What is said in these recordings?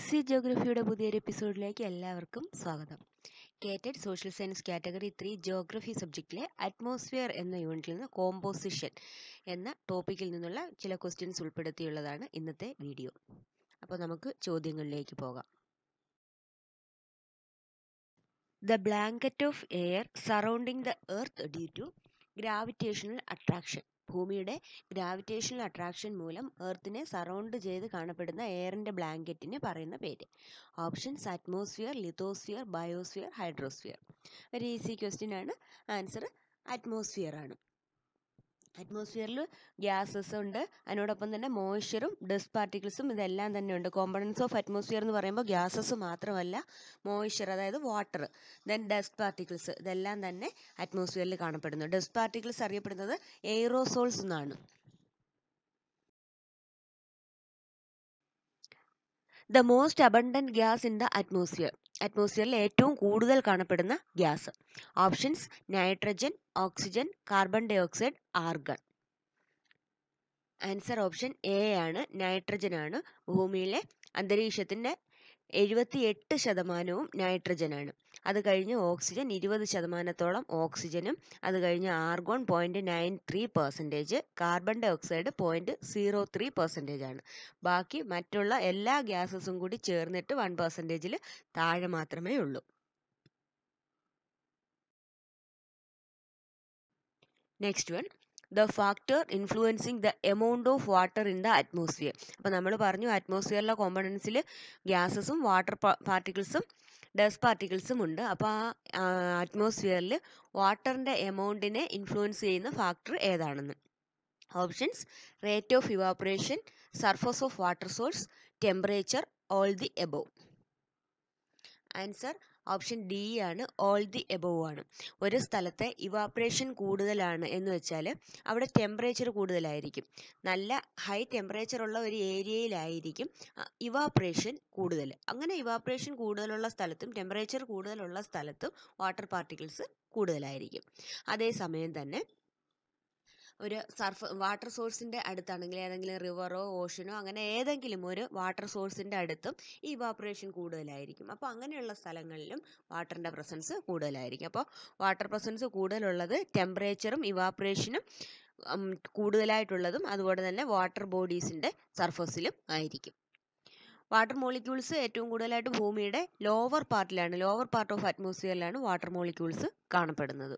Easy ജോഗ്രഫിയുടെ പുതിയൊരു എപ്പിസോഡിലേക്ക് എല്ലാവർക്കും സ്വാഗതം കേറ്റഡ് social science category three geography സബ്ജക്റ്റിലെ അറ്റ്മോസ്ഫിയർ എന്ന യൂണിറ്റിൽ നിന്ന് കോമ്പോസിഷൻ എന്ന ടോപ്പിക്കിൽ നിന്നുള്ള ചില ക്വസ്റ്റ്യൻസ് ഉൾപ്പെടുത്തിയുള്ളതാണ് ഇന്നത്തെ വീഡിയോ അപ്പോൾ നമുക്ക് ചോദ്യങ്ങളിലേക്ക് പോകാം the blanket of air surrounding the earth due to gravitational attraction ഭൂമിയുടെ ഗ്രാവിറ്റേഷണൽ അട്രാക്ഷൻ മൂലം എർത്തിനെ സറൗണ്ട് ചെയ്ത് കാണപ്പെടുന്ന എയറിൻ്റെ ബ്ലാങ്കറ്റിന് പറയുന്ന പേര് options atmosphere lithosphere biosphere hydrosphere ഒരു ഈസി ക്വസ്റ്റ്യൻ ആണ് ആൻസർ അറ്റ്മോസ്ഫിയർ ആണ് അറ്റ്മോസ്ഫിയറിൽ ഗ്യാസസ് ഉണ്ട് അതിനോടൊപ്പം തന്നെ മോയ്സ്ചറും ഡസ്റ്റ് പാർട്ടിക്കിൾസും ഇതെല്ലാം തന്നെ ഉണ്ട് കോമ്പണൻസ് ഓഫ് അറ്റ്മോസ്ഫിയർ എന്ന് പറയുമ്പോൾ ഗ്യാസസ് മാത്രമല്ല മോയ്സ്ചർ അതായത് വാട്ടർ ദെൻ ഡസ്റ്റ് പാർട്ടിക്കിൾസ് ഇതെല്ലാം തന്നെ അറ്റ്മോസ്ഫിയറിൽ കാണപ്പെടുന്നു ഡസ്റ്റ് പാർട്ടിക്കിൾസ് അറിയപ്പെടുന്നത് എയ്റോസോൾസ് എന്നാണ് the most abundant gas in the atmosphere അറ്റ്മോസ്ഫിയറിൽ ഏറ്റവും കൂടുതൽ കാണപ്പെടുന്ന gas options nitrogen oxygen carbon dioxide argon answer option A ആണ് നൈട്രജൻ ആണ് ഭൂമിയിലെ അന്തരീക്ഷത്തിൻ്റെ എഴുപത്തി എട്ട് ശതമാനവും നൈട്രജനാണ് അത് കഴിഞ്ഞ് ഓക്സിജൻ ഇരുപത് ശതമാനത്തോളം ഓക്സിജനും അത് കഴിഞ്ഞ് argon point nine three percentage carbon dioxide point zero three percentage ആണ് ബാക്കി മറ്റുള്ള എല്ലാ ഗ്യാസസും കൂടി ചേർന്നിട്ട് വൺ പെർസെൻറ്റേജിൽ താഴെ മാത്രമേ ഉള്ളൂ next one the factor influencing the amount of water in the atmosphere അപ്പോൾ നമ്മൾ പറഞ്ഞു അറ്റ്മോസ്ഫിയറിലെ കോമ്പണൻസിൽ ഗ്യാസസും വാട്ടർ പാർട്ടിക്കിൾസും ഡസ്റ്റ് പാർട്ടിക്കിൾസും ഉണ്ട് അപ്പോൾ ആ അറ്റ്മോസ്ഫിയറിൽ വാട്ടറിൻ്റെ എമൗണ്ടിനെ ഇൻഫ്ലുവൻസ് ചെയ്യുന്ന ഫാക്ടർ ഏതാണെന്ന് options rate of evaporation surface of water source temperature all the above answer option D ആണ് ഓൾ ദി എബോവ് ആണ് ഒരു സ്ഥലത്തെ ഇവാപ്പറേഷൻ കൂടുതലാണ് എന്ന് വെച്ചാൽ അവിടെ ടെമ്പറേച്ചർ കൂടുതലായിരിക്കും നല്ല ഹൈ ടെമ്പറേച്ചർ ഉള്ള ഒരു ഏരിയയിലായിരിക്കും ഇവാപ്പറേഷൻ കൂടുതൽ അങ്ങനെ ഇവാപ്പറേഷൻ കൂടുതലുള്ള സ്ഥലത്തും ടെമ്പറേച്ചർ കൂടുതലുള്ള സ്ഥലത്തും വാട്ടർ പാർട്ടിക്കിൾസ് കൂടുതലായിരിക്കും അതേസമയം തന്നെ ഒരു സർഫ് വാട്ടർ സോഴ്സിൻ്റെ അടുത്താണെങ്കിൽ ഏതെങ്കിലും റിവറോ ഓഷനോ അങ്ങനെ ഏതെങ്കിലും ഒരു വാട്ടർ സോഴ്സിൻ്റെ അടുത്തും ഈ ഇവാപ്പറേഷൻ കൂടുതലായിരിക്കും അപ്പോൾ അങ്ങനെയുള്ള സ്ഥലങ്ങളിലും വാട്ടറിൻ്റെ പ്രസൻസ് കൂടുതലായിരിക്കും അപ്പോൾ വാട്ടർ പ്രസൻസ് കൂടുതലുള്ളത് ടെമ്പറേച്ചറും ഇവാപ്പറേഷനും കൂടുതലായിട്ടുള്ളതും അതുപോലെ തന്നെ വാട്ടർ ബോഡീസിൻ്റെ സർഫസിലും ആയിരിക്കും വാട്ടർ മോളിക്യൂൾസ് ഏറ്റവും കൂടുതലായിട്ട് ഭൂമിയുടെ ലോവർ പാർട്ടിലാണ് ലോവർ പാർട്ട് ഓഫ് അറ്റ്മോസ്ഫിയറിലാണ് വാട്ടർ മോളിക്യൂൾസ് കാണപ്പെടുന്നത്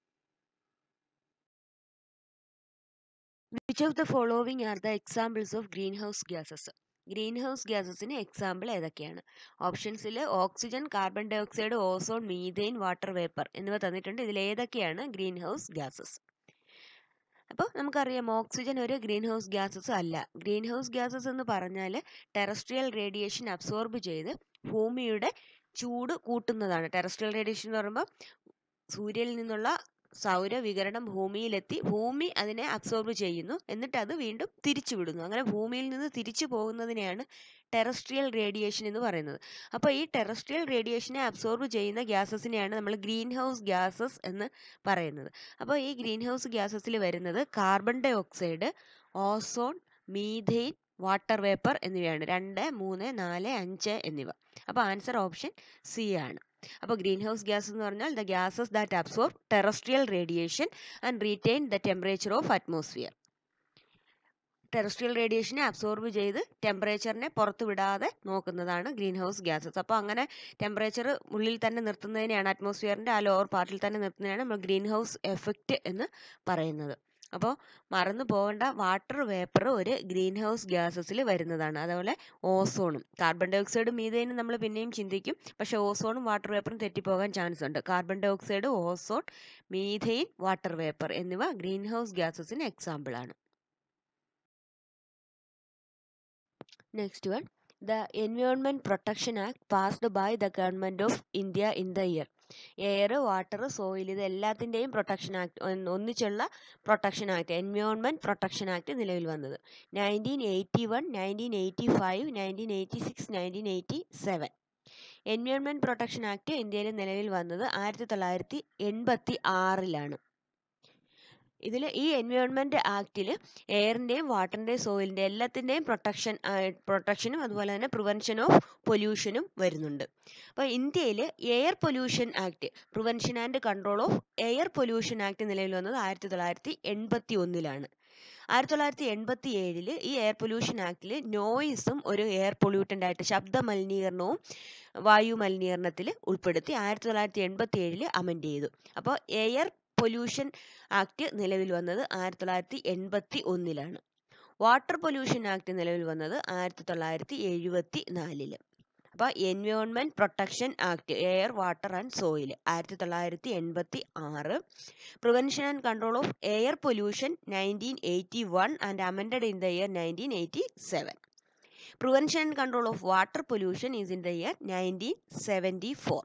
which of the following are the examples of greenhouse gases greenhouse ഗ്യാസസിന് എക്സാമ്പിൾ ഏതൊക്കെയാണ് ഓപ്ഷൻസിൽ oxygen carbon dioxide ozone methane water vapour എന്നിവ തന്നിട്ടുണ്ട് ഇതിൽ ഏതൊക്കെയാണ് ഗ്രീൻ ഹൗസ് ഗ്യാസസ് അപ്പോൾ നമുക്കറിയാം ഓക്സിജൻ ഒരു ഗ്രീൻ ഹൗസ് ഗ്യാസസ് അല്ല ഗ്രീൻ ഹൗസ് ഗ്യാസസ് എന്ന് പറഞ്ഞാൽ ടെറസ്ട്രിയൽ റേഡിയേഷൻ അബ്സോർബ് ചെയ്ത് ഭൂമിയുടെ ചൂട് കൂട്ടുന്നതാണ് ടെറസ്ട്രിയൽ റേഡിയേഷൻ എന്ന് പറയുമ്പോൾ സൂര്യനിൽ നിന്നുള്ള സൗരവികിരണം ഭൂമിയിലെത്തി ഭൂമി അതിനെ അബ്സോർബ് ചെയ്യുന്നു എന്നിട്ട് അത് വീണ്ടും തിരിച്ചു വിടുന്നു അങ്ങനെ ഭൂമിയിൽ നിന്ന് തിരിച്ചു പോകുന്നതിനെയാണ് ടെറസ്ട്രിയൽ റേഡിയേഷൻ എന്ന് പറയുന്നത് അപ്പോൾ ഈ ടെറസ്ട്രിയൽ റേഡിയേഷനെ അബ്സോർബ് ചെയ്യുന്ന ഗ്യാസസിനെയാണ് നമ്മൾ ഗ്രീൻ ഹൗസ് ഗ്യാസസ് എന്ന് പറയുന്നത് അപ്പോൾ ഈ ഗ്രീൻ ഹൗസ് ഗ്യാസസിൽ വരുന്നത് carbon dioxide ozone methane water vapour എന്നിവയാണ് രണ്ട് മൂന്ന് നാല് അഞ്ച് എന്നിവ അപ്പോൾ ആൻസർ ഓപ്ഷൻ സി ആണ് അപ്പോൾ ഗ്രീൻ ഹൗസ് ഗ്യാസ് എന്ന് പറഞ്ഞാൽ the gases that absorb terrestrial radiation and retain the temperature of atmosphere terrestrial റേഡിയേഷനെ അബ്സോർബ് ചെയ്ത് ടെമ്പറേച്ചറിനെ പുറത്തു വിടാതെ നോക്കുന്നതാണ് ഗ്രീൻ ഹൗസ് ഗ്യാസസ് അപ്പോൾ അങ്ങനെ ടെമ്പറേച്ചർ ഉള്ളിൽ തന്നെ നിർത്തുന്നതിനെയാണ് അറ്റ്മോസ്ഫിയറിൻ്റെ ആ ലോവർ പാർട്ടിൽ തന്നെ നിർത്തുന്നതിനാണ് നമ്മൾ ഗ്രീൻ ഹൗസ് എഫക്റ്റ് എന്ന് പറയുന്നത് അപ്പോൾ മറന്നു പോകേണ്ട വാട്ടർ വേപ്പർ ഒരു ഗ്രീൻ ഹൗസ് ഗ്യാസസിൽ വരുന്നതാണ് അതുപോലെ ഓസോണും കാർബൺ ഡൈ ഓക്സൈഡും മീതേനും നമ്മൾ പിന്നെയും ചിന്തിക്കും പക്ഷേ ഓസോണും വാട്ടർ വേപ്പറും തെറ്റിപ്പോകാൻ ചാൻസ് ഉണ്ട് carbon dioxide ozone methane water vapour എന്നിവ ഗ്രീൻ ഹൗസ് ഗ്യാസസിന് എക്സാമ്പിൾ ആണ് next one the environment protection act passed by the government of India in the year air water soil ഇത് എല്ലാത്തിൻ്റെയും പ്രൊട്ടക്ഷൻ ആക്ട് ഒന്നിച്ചുള്ള protection act environment protection act നിലവിൽ വന്നത് nineteen eighty one nineteen eighty five nineteen eighty six nineteen eighty seven environment protection act ഇന്ത്യയിൽ നിലവിൽ വന്നത് ആയിരത്തി തൊള്ളായിരത്തി എൺപത്തി ആറിലാണ് ഇതിൽ ഈ എൻവയോൺമെൻറ്റ് ആക്റ്റിൽ എയറിൻ്റെയും വാട്ടറിൻ്റെയും സോയിലിൻ്റെയും എല്ലാത്തിൻ്റെയും പ്രൊട്ടക്ഷൻ പ്രൊട്ടക്ഷനും അതുപോലെ തന്നെ പ്രിവെൻഷൻ ഓഫ് പൊല്യൂഷനും വരുന്നുണ്ട് അപ്പോൾ ഇന്ത്യയിൽ air pollution act prevention and control of air pollution act നിലവിൽ വന്നത് ആയിരത്തി തൊള്ളായിരത്തി എൺപത്തി ഒന്നിലാണ് ആയിരത്തി തൊള്ളായിരത്തി എൺപത്തി ഏഴിൽ ഈ എയർ പൊല്യൂഷൻ ആക്ടിൽ നോയിസും ഒരു എയർ പൊല്യൂട്ടൻ്റ് ആയിട്ട് ശബ്ദ മലിനീകരണവും വായു മലിനീകരണത്തിൽ ഉൾപ്പെടുത്തി ആയിരത്തി തൊള്ളായിരത്തി എൺപത്തി ഏഴിൽ അമെൻഡ് ചെയ്തു അപ്പോൾ എയർ പൊല്യൂഷൻ ആക്ട് നിലവിൽ വന്നത് ആയിരത്തി തൊള്ളായിരത്തി എൺപത്തി ഒന്നിലാണ് വാട്ടർ പൊല്യൂഷൻ ആക്ട് നിലവിൽ വന്നത് ആയിരത്തി തൊള്ളായിരത്തി എഴുപത്തി നാലില് അപ്പോൾ environment protection act air water and soil ആയിരത്തി തൊള്ളായിരത്തി എൺപത്തി ആറ് prevention and control of air pollution nineteen eighty one and amended in the year nineteen eighty seven prevention and control of water pollution is in the year nineteen seventy four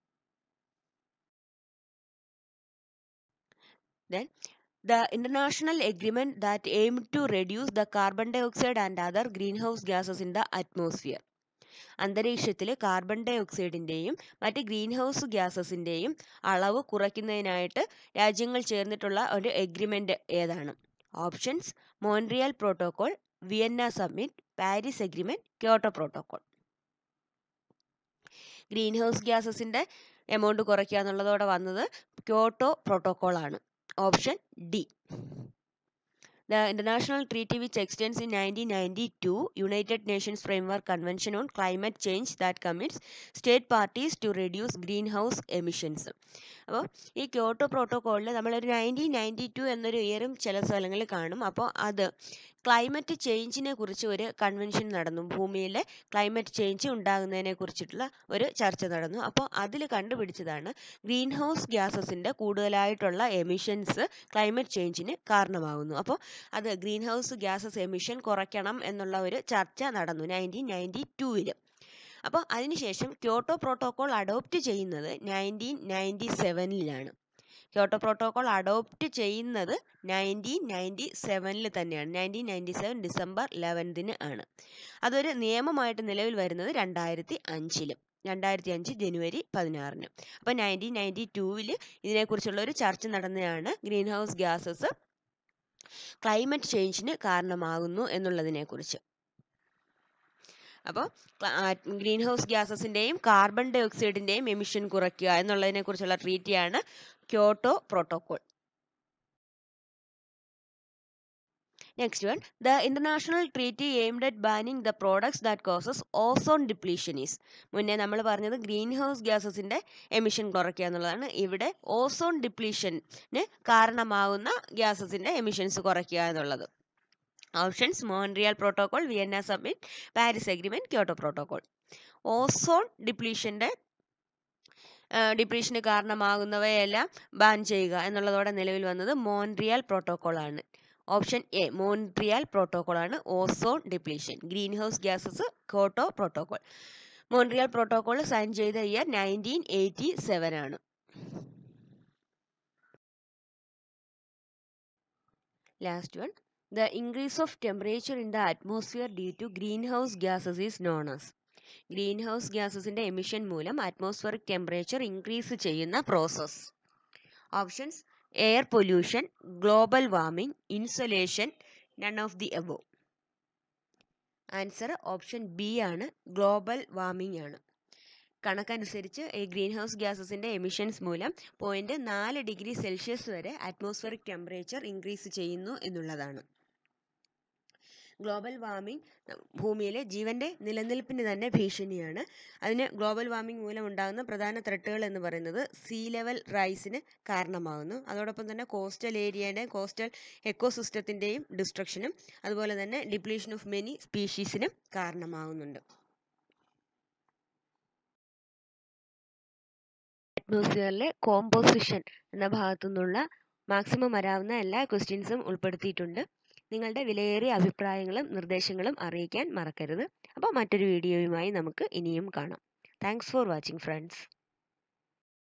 Then the international agreement that aimed to reduce the carbon dioxide and other greenhouse gases in the atmosphere. അന്തരീക്ഷത്തിൽ carbon ഡൈ ഓക്സൈഡിൻ്റെയും മറ്റ് greenhouse ഗ്യാസസിൻ്റെയും അളവ് കുറയ്ക്കുന്നതിനായിട്ട് രാജ്യങ്ങൾ ചേർന്നിട്ടുള്ള ഒരു agreement ഏതാണ് options Montreal protocol Vienna summit Paris agreement Kyoto protocol greenhouse ഗ്യാസസിൻ്റെ എമൗണ്ട് കുറയ്ക്കുക എന്നുള്ളതോടെ വന്നത് ക്യോട്ടോ പ്രോട്ടോകോൾ ആണ് option D The international treaty which extends in 1992 United Nations Framework Convention on Climate Change that commits state parties to reduce greenhouse emissions. അപ്പോൾ ഈ Kyoto പ്രോട്ടോക്കോളിൽ നമ്മളൊരു nineteen ninety two എന്നൊരു ഇയറും ചില സ്ഥലങ്ങളിൽ കാണും അപ്പോൾ അത് ക്ലൈമറ്റ് ചേഞ്ചിനെ കുറിച്ച് ഒരു കൺവെൻഷൻ നടന്നു ഭൂമിയിലെ ക്ലൈമറ്റ് ചേഞ്ച് ഉണ്ടാകുന്നതിനെ കുറിച്ചിട്ടുള്ള ഒരു ചർച്ച നടന്നു അപ്പോൾ അതിൽ കണ്ടുപിടിച്ചതാണ് ഗ്രീൻ ഹൗസ് ഗ്യാസസിൻ്റെ കൂടുതലായിട്ടുള്ള എമിഷൻസ് ക്ലൈമറ്റ് ചേഞ്ചിന് കാരണമാകുന്നു അപ്പോൾ അത് ഗ്രീൻ ഹൗസ് ഗ്യാസസ് എമിഷൻ കുറയ്ക്കണം എന്നുള്ള ഒരു ചർച്ച നടന്നു നയൻറ്റീൻ നയൻറ്റി ടൂവിൽ അപ്പോൾ അതിനുശേഷം ക്യോട്ടോ പ്രോട്ടോകോൾ അഡോപ്റ്റ് ചെയ്യുന്നത് നയൻറ്റീൻ നയൻറ്റി സെവനിലാണ് ക്യോട്ടോ പ്രോട്ടോകോൾ അഡോപ്റ്റ് ചെയ്യുന്നത് നയൻറ്റീൻ നയൻറ്റി സെവനിൽ തന്നെയാണ് നയൻറ്റീൻ നയൻറ്റി സെവൻ ഡിസംബർ ലെവൻത്തിന് ആണ് അതൊരു നിയമമായിട്ട് നിലവിൽ വരുന്നത് രണ്ടായിരത്തി അഞ്ചിലും രണ്ടായിരത്തി അഞ്ച് ജനുവരി പതിനാറിന് അപ്പോൾ നയൻറ്റീൻ നയൻറ്റി ടൂവിൽ ഇതിനെക്കുറിച്ചുള്ള ഒരു ചർച്ച നടന്നതാണ് ഗ്രീൻ ഹൗസ് ഗ്യാസസ് ക്ലൈമറ്റ് ചേഞ്ചിന് കാരണമാകുന്നു എന്നുള്ളതിനെക്കുറിച്ച് അപ്പോൾ ഗ്രീൻ ഹൗസ് ഗ്യാസസിൻ്റെയും കാർബൺ ഡൈ ഓക്സൈഡിൻ്റെയും എമിഷൻ കുറയ്ക്കുക എന്നുള്ളതിനെക്കുറിച്ചുള്ള ട്രീറ്റിയാണ് Kyoto protocol Next one, the international treaty aimed at banning the products that causes ozone depletion is. മുന്നേ നമ്മൾ പറഞ്ഞത് ഗ്രീൻ ഹൗസ് ഗ്യാസസിൻ്റെ എമിഷൻ കുറയ്ക്കുക എന്നുള്ളതാണ് ഇവിടെ ഓസോൺ ഡിപ്ലീഷന് കാരണമാകുന്ന ഗ്യാസസിൻ്റെ എമിഷൻസ് കുറയ്ക്കുക എന്നുള്ളത് options Montreal protocol Vienna summit Paris agreement Kyoto protocol ozone ഡിപ്ലീഷൻ്റെ ഡിപ്ലീഷന് കാരണമാകുന്നവയെല്ലാം ബാൻ ചെയ്യുക എന്നുള്ളതോടെ നിലവിൽ വന്നത് മോൺട്രിയൽ പ്രോട്ടോകോൾ ആണ് ഓപ്ഷൻ എ മോൺട്രിയൽ പ്രോട്ടോകോൾ ആണ് ozone depletion greenhouse gases Kyoto protocol Montreal protocol sign ചെയ്ത ഇയർ നയൻറ്റീൻ എയ്റ്റി സെവൻ ആണ് last one The increase of temperature in the atmosphere due to greenhouse gases is known as greenhouse ഗ്യാസസിൻ്റെ emission മൂലം atmospheric temperature increase ചെയ്യുന്ന process options air pollution global warming insolation none of the above answer option B ആണ് global warming ആണ് കണക്കനുസരിച്ച് ഈ greenhouse ഗ്യാസസിൻ്റെ emissions മൂലം point നാല് ഡിഗ്രി സെൽഷ്യസ് വരെ അറ്റ്മോസ്ഫിയറിക് ടെമ്പറേച്ചർ ഇൻക്രീസ് ചെയ്യുന്നു എന്നുള്ളതാണ് ഗ്ലോബൽ വാർമിംഗ് ഭൂമിയിലെ ജീവൻ്റെ നിലനിൽപ്പിന് തന്നെ ഭീഷണിയാണ് അതിന് ഗ്ലോബൽ വാർമിംഗ് മൂലം ഉണ്ടാകുന്ന പ്രധാന ത്രെട്ടുകൾ എന്ന് പറയുന്നത് സീ ലെവൽ റൈസിന് കാരണമാകുന്നു അതോടൊപ്പം തന്നെ കോസ്റ്റൽ ഏരിയയുടെ കോസ്റ്റൽ എക്കോസിസ്റ്റത്തിൻ്റെയും ഡിസ്ട്രക്ഷനും അതുപോലെ തന്നെ ഡിപ്ലീഷൻ ഓഫ് മെനി സ്പീഷീസിനും കാരണമാകുന്നുണ്ട് അറ്റ്മോസ്ഫിയറിലെ കോമ്പോസിഷൻ എന്ന ഭാഗത്തു നിന്നുള്ള മാക്സിമം വരാവുന്ന എല്ലാ ക്വസ്റ്റ്യൻസും ഉൾപ്പെടുത്തിയിട്ടുണ്ട് നിങ്ങളുടെ വിലയേറിയ അഭിപ്രായങ്ങളും നിർദ്ദേശങ്ങളും അറിയിക്കാൻ മറക്കരുത് അപ്പോൾ മറ്റൊരു വീഡിയോയുമായി നമുക്ക് ഇനിയും കാണാം താങ്ക്സ് ഫോർ വാച്ചിങ് ഫ്രണ്ട്സ്